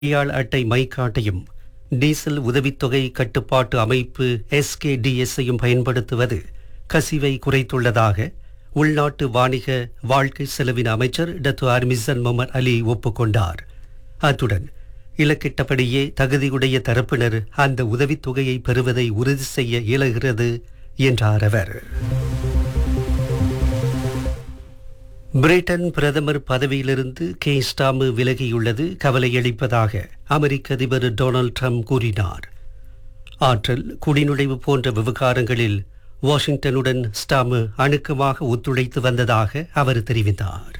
அடையாள அட்டை மைக்காட்டையும் டீசல் உதவித்தொகை கட்டுப்பாட்டு அமைப்பு எஸ்கேடிஎஸ்ஐயும் பயன்படுத்துவது கசிவை குறைத்துள்ளதாக உள்நாட்டு வாணிக வாழ்க்கை செலவின அமைச்சர் டத்து அர்மிசன் முகமது அலி ஒப்புக்கொண்டார் அத்துடன் இலக்கிட்டபடியே தகுதியுடைய தரப்பினர் அந்த உதவித்தொகையை பெறுவதை உறுதி செய்ய இயலுகிறது என்றார் அவர் பிரிட்டன் பிரதமர் பதவியிலிருந்து கே ஸ்டாமு விலகியுள்ளது கவலையளிப்பதாக அமெரிக்க அதிபர் டொனால்ட் ட்ரம்ப் கூறினார் ஆற்றல் குடிநுழைவு போன்ற விவகாரங்களில் வாஷிங்டனுடன் ஸ்டாமு அணுக்கமாக ஒத்துழைத்து வந்ததாக அவர் தெரிவித்தார்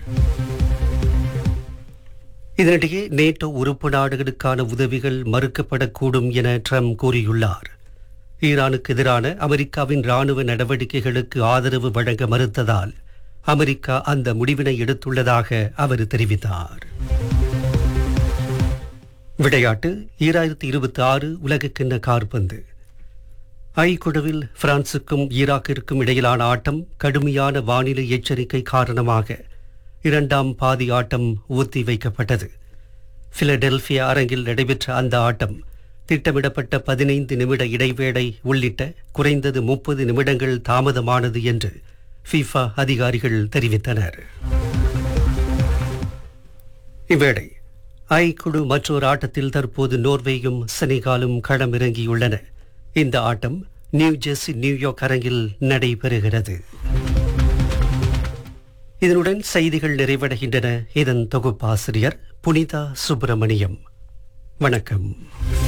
இதனிடையே நேட்டோ உறுப்பு நாடுகளுக்கான உதவிகள் மறுக்கப்படக்கூடும் என ட்ரம்ப் கூறியுள்ளார் ஈரானுக்கு எதிரான அமெரிக்காவின் ராணுவ நடவடிக்கைகளுக்கு ஆதரவு வழங்க மறுத்ததால் அமெரிக்கா அந்த முடிவினை எடுத்துள்ளதாக அவர் தெரிவித்தார் விளையாட்டு ஈராயிரத்தி இருபத்தி ஆறு உலகக்கிண்ண கார்பந்து ஐ குழுவில் பிரான்சுக்கும் ஈராக்கிற்கும் இடையிலான ஆட்டம் கடுமையான வானிலை எச்சரிக்கை காரணமாக இரண்டாம் பாதி ஆட்டம் ஒத்தி வைக்கப்பட்டது பிலடெல்பியா அரங்கில் நடைபெற்ற அந்த ஆட்டம் திட்டமிடப்பட்ட பதினைந்து நிமிட இடைவேளை உள்ளிட்ட குறைந்தது முப்பது நிமிடங்கள் தாமதமானது என்று ஃபீஃபா அதிகாரிகள் தெரிவித்தனர் இவ்வேளை ஐ குழு மற்றொரு ஆட்டத்தில் தற்போது நோர்வேயும் செனிகாலும் களமிறங்கியுள்ளன இந்த ஆட்டம் நியூ ஜெர்சி நியூயார்க் அரங்கில் நடைபெறுகிறது இதனுடன் செய்திகள் நிறைவடைகின்றன இதன் தொகுப்பாசிரியர் புனிதா சுப்பிரமணியம் வணக்கம்